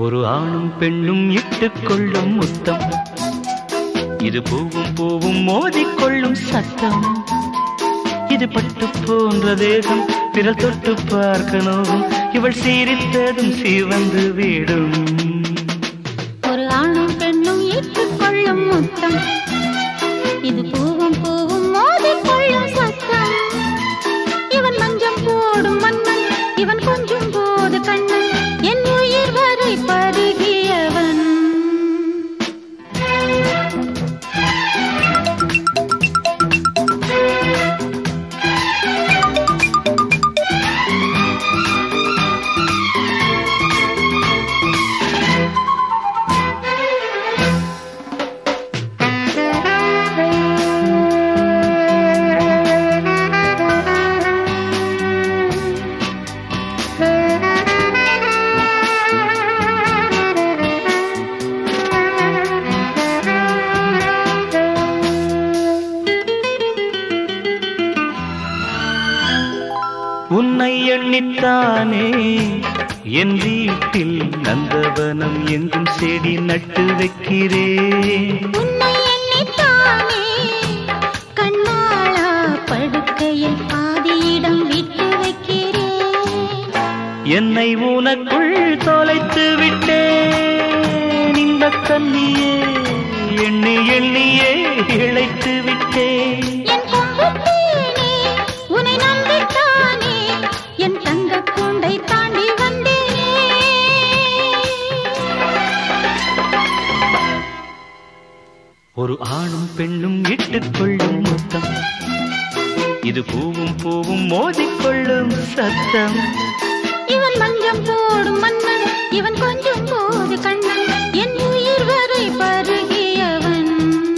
ஒரு ஆணும் பெண்ணும் இட்டுக் கொள்ளும் முத்தம் இது பூவும் பூவும் மோதிக்கொள்ளும் சத்தம் இது பட்டு போன்ற தேகம் விரல் தொட்டு பார்க்கணும் இவள் சீரித்ததும் சிவந்து விடும் ஒரு ஆணும் பெண்ணும் ஏற்றுக்கொள்ளும் முத்தம் இது பூவும் பூவும் மோதிக்கொள்ளும் சத்தம் இவன் மஞ்சம் போடும் மன்னன் இவன் கொஞ்சம் போது கண்ணன் என் உயிர் வரை பருகியவன் உன்னை எண்ணித்தானே என் வீட்டில் நந்தவனம் எங்கும் செடி நட்டு வைக்கிறேன் உன்னை எண்ணித்தானே கண்ணாளா படுக்கையில் பாதியிடம் விட்டு வைக்கிறேன் என்னை உனக்குள் தொலைத்து விட்டேன் இந்த கண்ணியே எண்ணி எண்ணியே இழைத்து விட்டேன் என் கொம்புத்தேனே, உன்னை நம்பித்தானே, என் தங்கக் கூண்டை தாண்டி வந்தேனே. ஒரு ஆணும் பெண்ணும் இட்டுக்கொள்ளும் முத்தம் இது பூவும் பூவும் மோதிக்கொள்ளும் சத்தம் இவன் மஞ்சம் போடும் மன்னன் இவன் கொஞ்சம் போது கண்ணன் என் உயிர் வரை பருகியவன்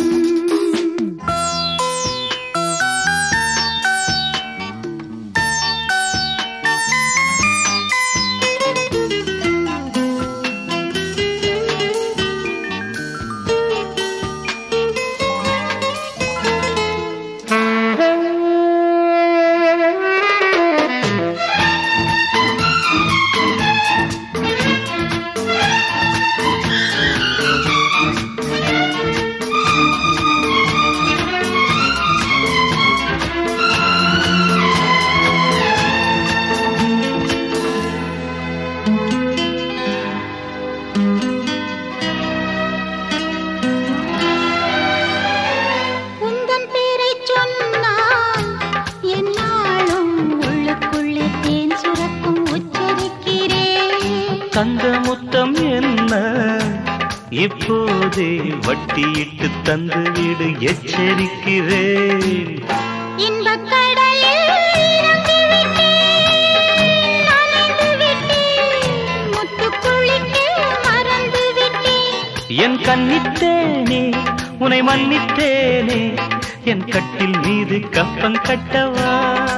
உந்தன் பேரைச் சொன்னால் என்னாலும் உள்ளுக்குள்ளே தேன் சுரக்கும் உச்சரிக்கிறேன் தந்த முத்தம் என்ன இப்போதே வட்டியிட்டு தந்து விடு எச்சரிக்கிறேன் இன்பக் கடலில் இறங்கி விட்டேன், நனைந்து விட்டேன், முத்துக் குளிக்க மறந்து விட்டேன். என் கண்ணித்தேனே உனை மன்னித்தேனே என் கட்டில் மீது கப்பம் கட்டவா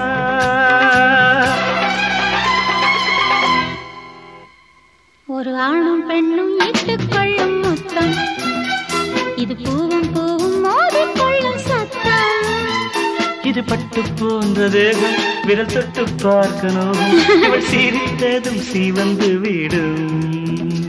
ஒரு ஆணும் பெண்ணும் இட்டுக்கொள்ளும் முத்தம் இது பூவும் பூவும் மோதிக்கொள்ளும் சத்தம் இது பட்டு போன்ற தேகம் விரல் தொட்டு பார்க்கணும் இவள் சிரித்ததும் சிவந்து விடும்